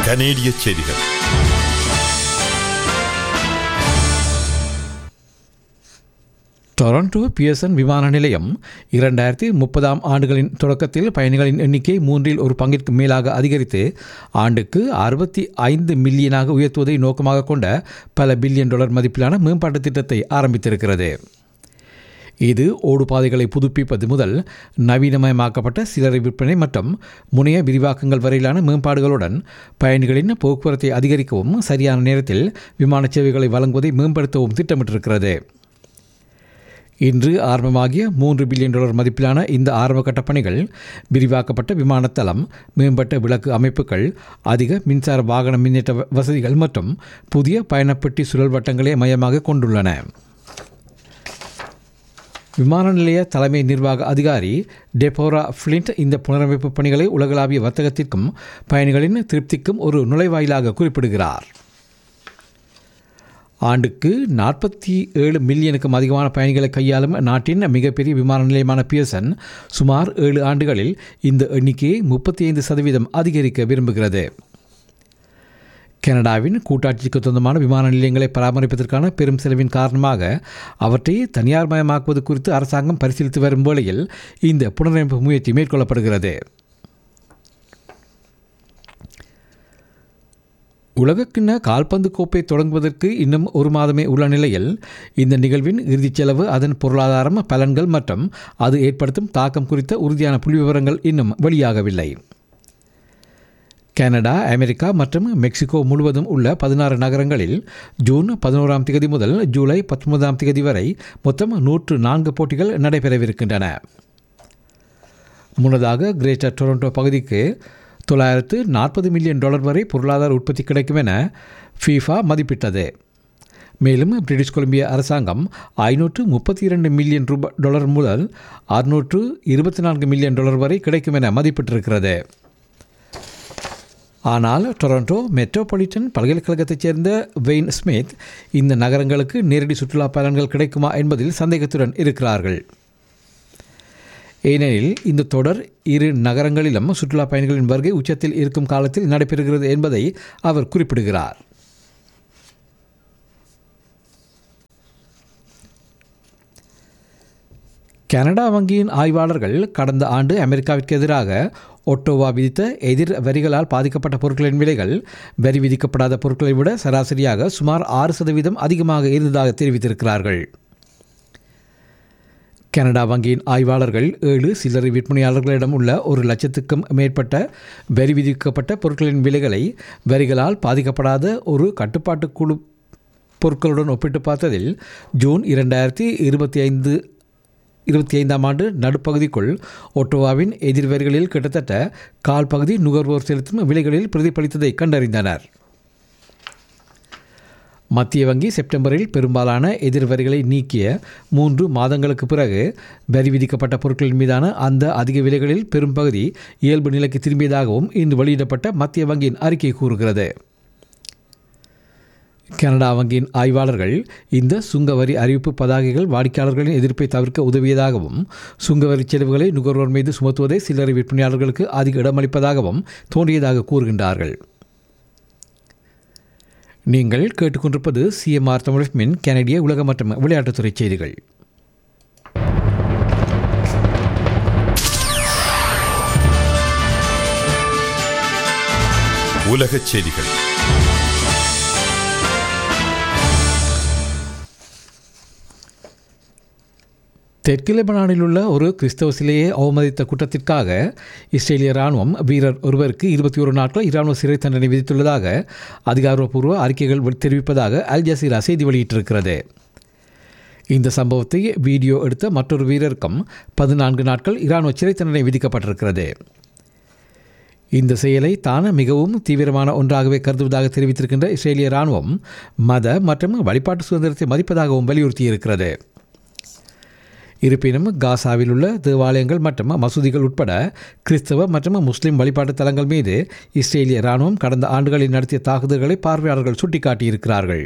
கனேடிய செய்திகள் Toronto Pearson விமான நிலையம் இரண்டாயிரத்தி முப்பதாம் ஆண்டுகளின் தொடக்கத்தில் பயணிகளின் எண்ணிக்கை மூன்றில் ஒரு பங்கிற்கு மேலாக அதிகரித்து ஆண்டுக்கு அறுபத்தி ஐந்து மில்லியனாக உயர்த்துவதை நோக்கமாக கொண்ட பல பில்லியன் டாலர் மதிப்பிலான மேம்பாட்டு திட்டத்தை ஆரம்பித்திருக்கிறது இது ஓடுபாதைகளை புதுப்பிப்பது முதல் நவீனமயமாக்கப்பட்ட சில்லறை விற்பனை மற்றும் முனைய விரிவாக்கங்கள் வரையிலான மேம்பாடுகளுடன் பயணிகளின் போக்குவரத்தை அதிகரிக்கவும் சரியான நேரத்தில் விமான சேவைகளை வழங்குவதை மேம்படுத்தவும் திட்டமிட்டிருக்கிறது இன்று ஆரம்பமாகிய மூன்று பில்லியன் டாலர் மதிப்பிலான இந்த ஆரம்பகட்ட பணிகள் விரிவாக்கப்பட்ட விமானத்தளம் மேம்பட்ட விளக்கு அமைப்புகள் அதிக மின்சார வாகன மின்னேற்ற வ- வசதிகள் மற்றும் புதிய பயணப்பெட்டி சுழல் வட்டங்களை மையமாக கொண்டுள்ளன விமான நிலைய தலைமை நிர்வாக அதிகாரி டெபோரா ஃப்ளிண்ட் இந்த புனரமைப்பு பணிகளை உலகளாவிய வர்த்தகத்திற்கும் பயணிகளின் திருப்திக்கும் ஒரு நுழைவாயிலாக குறிப்பிடுகிறார் ஆண்டுக்கு நாற்பத்தி ஏழு மில்லியனுக்கும் அதிகமான பயணிகளை கையாளும் நாட்டின் மிகப்பெரிய விமான நிலையமான பியர்சன் சுமார் ஏழு ஆண்டுகளில் இந்த எண்ணிக்கையை முப்பத்தி ஐந்து சதவீதம் அதிகரிக்க விரும்புகிறது கனடாவின் கூட்டாட்சிக்கு சொந்தமான விமான நிலையங்களை பராமரிப்பதற்கான பெரும் செலவின் காரணமாக அவற்றை தனியார் மயமாக்குவது குறித்து அரசாங்கம் பரிசீலித்து வரும் வேளையில் இந்த புனரமைப்பு முயற்சி மேற்கொள்ளப்படுகிறது உலகக்கிண்ண கால்பந்து கோப்பை தொடங்குவதற்கு இன்னும் ஒரு மாதமே உள்ள நிலையில் இந்த நிகழ்வின் இறுதிச் செலவு அதன் பொருளாதாரம் பலன்கள் மற்றும் அது ஏற்படுத்தும் தாக்கம் குறித்த உறுதியான புள்ளிவிவரங்கள் இன்னும் வெளியாகவில்லை கனடா அமெரிக்கா மற்றும் மெக்சிகோ முழுவதும் உள்ள பதினாறு நகரங்களில் ஜூன் பதினோராம் தேதி முதல் ஜூலை பத்தொன்பதாம் தேதி வரை மொத்தம் நூற்று நான்கு போட்டிகள் நடைபெறவிருக்கின்றன முன்னதாக கிரேட்டர் டொரண்டோ பகுதிக்கு தொள்ளாயிரத்து நாற்பது மில்லியன் டாலர் வரை பொருளாதார உற்பத்தி கிடைக்கும் என ஃபீஃபா மதிப்பிட்டது மேலும் பிரிட்டிஷ் கொலம்பியா அரசாங்கம் ஐநூற்று முப்பத்தி இரண்டு மில்லியன் ரூபாய் டாலர் முதல் அறுநூற்று இருபத்தி நான்கு மில்லியன் டாலர் வரை கிடைக்கும் என மதிப்பிட்டிருக்கிறது ஆனால் டொரண்டோ மெட்ரோபாலிட்டன் பல்கலைக்கழகத்தைச் சேர்ந்த வெயின் ஸ்மித் இந்த நகரங்களுக்கு நேரடி சுற்றுலா பயணங்கள் கிடைக்குமா என்பதில் சந்தேகத்துடன் இருக்கிறார்கள் ஏனெனில் இந்த தொடர் இரு நகரங்களிலும் சுற்றுலா பயணிகளின் வருகை உச்சத்தில் இருக்கும் காலத்தில் நடைபெறுகிறது என்பதை அவர் குறிப்பிடுகிறார் கனடா வங்கியின் ஆய்வாளர்கள் கடந்த ஆண்டு அமெரிக்காவிற்கு எதிராக ஒட்டோவா விதித்த எதிர் வரிகளால் பாதிக்கப்பட்ட பொருட்களின் விலைகள் வரி விதிக்கப்படாத பொருட்களை விட சராசரியாக சுமார் ஆறு சதவீதம் அதிகமாக இருந்ததாக தெரிவித்திருக்கிறார்கள் கனடா வங்கியின் ஆய்வாளர்கள் ஏழு சில்லறை விற்பனையாளர்களிடம் உள்ள ஒரு லட்சத்துக்கும் மேற்பட்ட வரி விதிக்கப்பட்ட பொருட்களின் விலைகளை வரிகளால் பாதிக்கப்படாத ஒரு கட்டுப்பாட்டு குழு பொருட்களுடன் ஒப்பிட்டு பார்த்ததில் ஜூன் இரண்டாயிரத்தி இருபத்தி ஐந்து இருபத்தி ஐந்தாம் ஆண்டு நடுப்பகுதிக்குள் ஒட்டோவாவின் எதிர்வரிகளில் கிட்டத்தட்ட கால் பகுதி நுகர்வோர் செலுத்தும் விலைகளில் பிரதிபலித்ததை கண்டறிந்தனர் மத்திய வங்கி செப்டம்பரில் பெரும்பாலான எதிர்வரிகளை நீக்கிய மூன்று மாதங்களுக்கு பிறகு வரி விதிக்கப்பட்ட பொருட்களின் மீதான அந்த அதிக விலைகளில் பெரும்பகுதி இயல்பு நிலைக்கு திரும்பியதாகவும் இன்று வெளியிடப்பட்ட மத்திய வங்கியின் அறிக்கை கூறுகிறது கனடா வங்கியின் ஆய்வாளர்கள் இந்த சுங்கவரி அறிவிப்பு பதாகைகள் வாடிக்கையாளர்களின் எதிர்ப்பை தவிர்க்க உதவியதாகவும் சுங்கவரி செலவுகளை நுகர்வோர் மீது சுமத்துவதை சில்லறை விற்பனையாளர்களுக்கு அதிக இடமளிப்பதாகவும் தோன்றியதாக கூறுகின்றார்கள் நீங்கள் கேட்டுக்கொண்டிருப்பது சிஎம்ஆர் தமிழ்மின் கனடிய உலக மற்றும் விளையாட்டுத்துறை செய்திகள் உலகச் செய்திகள் தெற்கு லெபனானில் உள்ள ஒரு கிறிஸ்தவ சிலையை அவமதித்த குற்றத்திற்காக இஸ்ரேலிய ராணுவம் வீரர் ஒருவருக்கு இருபத்தி ஒரு நாட்கள் இராணுவ சிறை தண்டனை விதித்துள்ளதாக அதிகாரப்பூர்வ அறிக்கைகள் வெ- தெரிவிப்பதாக அல் ஜசீரா செய்தி வெளியிட்டிருக்கிறது இந்த சம்பவத்தை வீடியோ எடுத்த மற்றொரு வீரருக்கும் பதினான்கு நாட்கள் இராணுவ சிறை தண்டனை விதிக்கப்பட்டிருக்கிறது இந்த செயலை தான் மிகவும் தீவிரமான ஒன்றாகவே கருதுவதாக தெரிவித்திருக்கின்ற இஸ்ரேலிய ராணுவம் மத மற்றும் வழிபாட்டு சுதந்திரத்தை மதிப்பதாகவும் வலியுறுத்தியிருக்கிறது இருப்பினும் காசாவில் உள்ள தேவாலயங்கள் மற்றும் மசூதிகள் உட்பட கிறிஸ்தவ மற்றும் முஸ்லிம் வழிபாட்டு தலங்கள் மீது இஸ்ரேலிய ராணுவம் கடந்த ஆண்டுகளில் நடத்திய தாக்குதல்களை பார்வையாளர்கள் சுட்டிக்காட்டியிருக்கிறார்கள்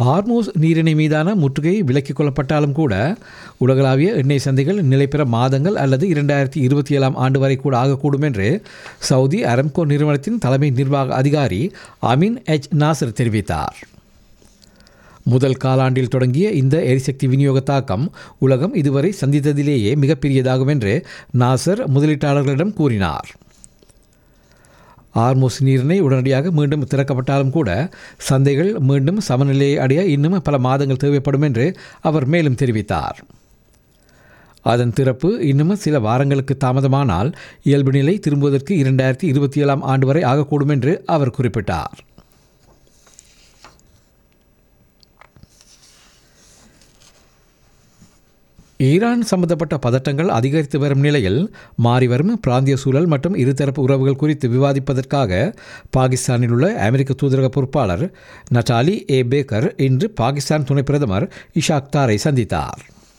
ஹார்மோஸ் நீரிணை மீதான முற்றுகை விலக்கிக் கொள்ளப்பட்டாலும் கூட உலகளாவிய எண்ணெய் சந்தைகள் நிலைபெற மாதங்கள் அல்லது இரண்டாயிரத்தி இருபத்தி ஏழாம் ஆண்டு வரை கூட ஆகக்கூடும் என்று சவுதி அரம்கோ நிறுவனத்தின் தலைமை நிர்வாக அதிகாரி அமின் எச் நாசர் தெரிவித்தார் முதல் காலாண்டில் தொடங்கிய இந்த எரிசக்தி விநியோக தாக்கம் உலகம் இதுவரை சந்தித்ததிலேயே மிகப்பெரியதாகும் என்று நாசர் முதலீட்டாளர்களிடம் கூறினார் ஆர்மோஸ் நீரிணை உடனடியாக மீண்டும் திறக்கப்பட்டாலும் கூட சந்தைகள் மீண்டும் சமநிலையை அடைய இன்னும் பல மாதங்கள் தேவைப்படும் என்று அவர் மேலும் தெரிவித்தார் அதன் திறப்பு இன்னும் சில வாரங்களுக்கு தாமதமானால் இயல்பு நிலை திரும்புவதற்கு இரண்டாயிரத்தி இருபத்தி ஏழாம் ஆண்டு வரை ஆகக்கூடும் என்று அவர் குறிப்பிட்டார் ஈரான் சம்பந்தப்பட்ட பதட்டங்கள் அதிகரித்து வரும் நிலையில் மாறிவரும் பிராந்திய சூழல் மற்றும் இருதரப்பு உறவுகள் குறித்து விவாதிப்பதற்காக பாகிஸ்தானில் உள்ள அமெரிக்க தூதரக பொறுப்பாளர் நட்டாலி ஏ பேக்கர் இன்று பாகிஸ்தான் துணை பிரதமர் இஷாக் தாரை சந்தித்தார்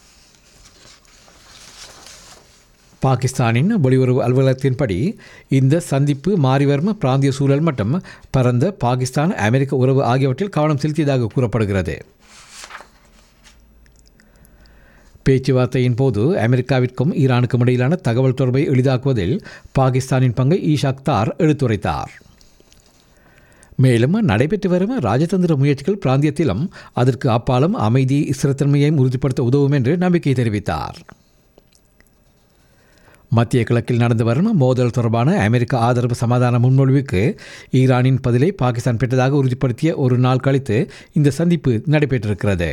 பாகிஸ்தானின் வெளியுறவு அலுவலகத்தின்படி இந்த சந்திப்பு மாறிவரும் பிராந்திய சூழல் மற்றும் பரந்த பாகிஸ்தான் அமெரிக்க உறவு ஆகியவற்றில் கவனம் செலுத்தியதாக கூறப்படுகிறது பேச்சுவார்த்தையின் போது அமெரிக்காவிற்கும் ஈரானுக்கும் இடையிலான தகவல் தொடர்பை எளிதாக்குவதில் பாகிஸ்தானின் பங்கை ஈஷாக் தார் எடுத்துரைத்தார் மேலும் நடைபெற்று வரும் ராஜதந்திர முயற்சிகள் பிராந்தியத்திலும் அதற்கு அப்பாலும் அமைதி ஸ்திரத்தன்மையையும் உறுதிப்படுத்த உதவும் என்று நம்பிக்கை தெரிவித்தார் மத்திய கிழக்கில் நடந்து வரும் மோதல் தொடர்பான அமெரிக்க ஆதரவு சமாதான முன்மொழிவுக்கு ஈரானின் பதிலை பாகிஸ்தான் பெற்றதாக உறுதிப்படுத்திய ஒரு நாள் கழித்து இந்த சந்திப்பு நடைபெற்றிருக்கிறது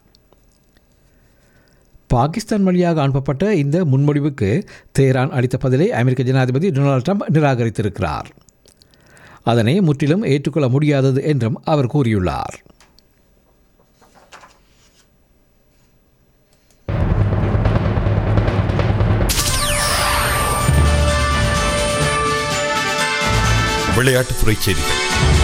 பாகிஸ்தான் வழியாக அனுப்பப்பட்ட இந்த முன்மொழிவுக்கு தேரான் அளித்த பதிலை அமெரிக்க ஜனாதிபதி டொனால்ட் ட்ரம்ப் நிராகரித்திருக்கிறார் அதனை முற்றிலும் ஏற்றுக்கொள்ள முடியாதது என்றும் அவர் கூறியுள்ளார் விளையாட்டுத்துறை செய்திகள்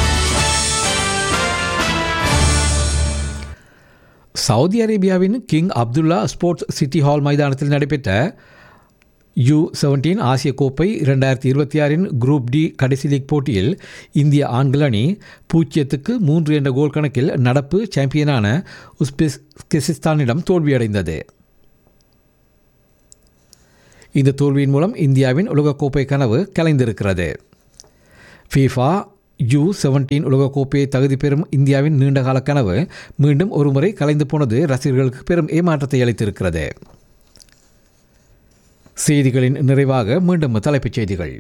சவுதி அரேபியாவின் king Abdullah sports city hall மைதானத்தில் நடைபெற்ற யூ செவன்டீன் ஆசிய கோப்பை இரண்டாயிரத்தி இருபத்தி ஆறின் குரூப் டி கடைசி லீக் போட்டியில் இந்திய ஆண்கள் அணி பூஜ்ஜியத்துக்கு மூன்று என்ற கோல் கணக்கில் நடப்பு சாம்பியனான உஸ்பெஸ்கிஸ்தானிடம் தோல்வியடைந்தது இந்த தோல்வியின் மூலம் இந்தியாவின் உலகக்கோப்பை கனவு கலைந்திருக்கிறது ஃபீஃபா யூ செவன்டீன் உலகக்கோப்பையை தகுதி பெறும் இந்தியாவின் நீண்டகால கனவு மீண்டும் ஒருமுறை கலைந்து போனது ரசிகர்களுக்கு பெரும் ஏமாற்றத்தை அளித்திருக்கிறது செய்திகளின் நிறைவாக மீண்டும் தலைப்புச் செய்திகள்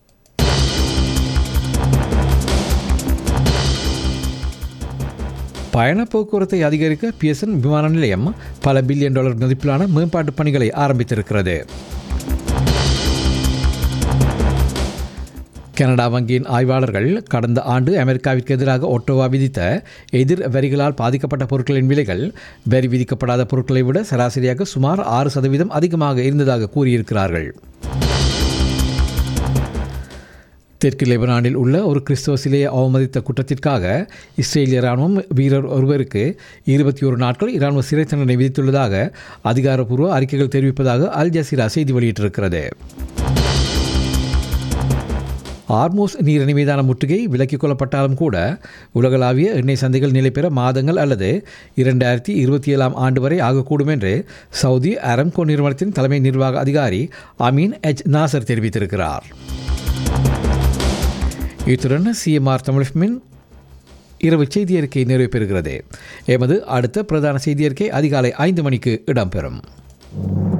பயண போக்குவரத்தை அதிகரிக்க பிஎஸ்என் விமான நிலையம் பல பில்லியன் டாலர் மதிப்பிலான மேம்பாட்டு பணிகளை ஆரம்பித்திருக்கிறது கனடா வங்கியின் ஆய்வாளர்கள் கடந்த ஆண்டு அமெரிக்காவிற்கு எதிராக ஒட்டோவா விதித்த எதிர் வரிகளால் பாதிக்கப்பட்ட பொருட்களின் விலைகள் வரி விதிக்கப்படாத பொருட்களை விட சராசரியாக சுமார் ஆறு சதவீதம் அதிகமாக இருந்ததாக கூறியிருக்கிறார்கள் தெற்கு லெபனானில் உள்ள ஒரு கிறிஸ்தவ சிலையை அவமதித்த குற்றத்திற்காக இஸ்ரேலிய இராணுவம் வீரர் ஒருவருக்கு இருபத்தி ஒரு நாட்கள் இராணுவ சிறை தண்டனை விதித்துள்ளதாக அதிகாரப்பூர்வ அறிக்கைகள் தெரிவிப்பதாக அல் ஜசீரா செய்தி வெளியிட்டிருக்கிறது ஆர்மோஸ் நீரிணை மீதான முற்றுகை விலக்கிக் கொள்ளப்பட்டாலும் கூட உலகளாவிய எண்ணெய் சந்தைகள் நிலை பெற மாதங்கள் அல்லது இரண்டாயிரத்தி இருபத்தி ஏழாம் ஆண்டு வரை ஆகக்கூடும் என்று சவுதி அரம்கோ நிறுவனத்தின் தலைமை நிர்வாக அதிகாரி அமீன் எச் நாசர் தெரிவித்திருக்கிறார் இத்துடன் சிஎம்ஆர் தமிழ்மின் இரவு செய்தி அறிக்கை நிறைவு பெறுகிறது எமது அடுத்த பிரதான செய்தி அறிக்கை அதிகாலை ஐந்து மணிக்கு இடம்பெறும்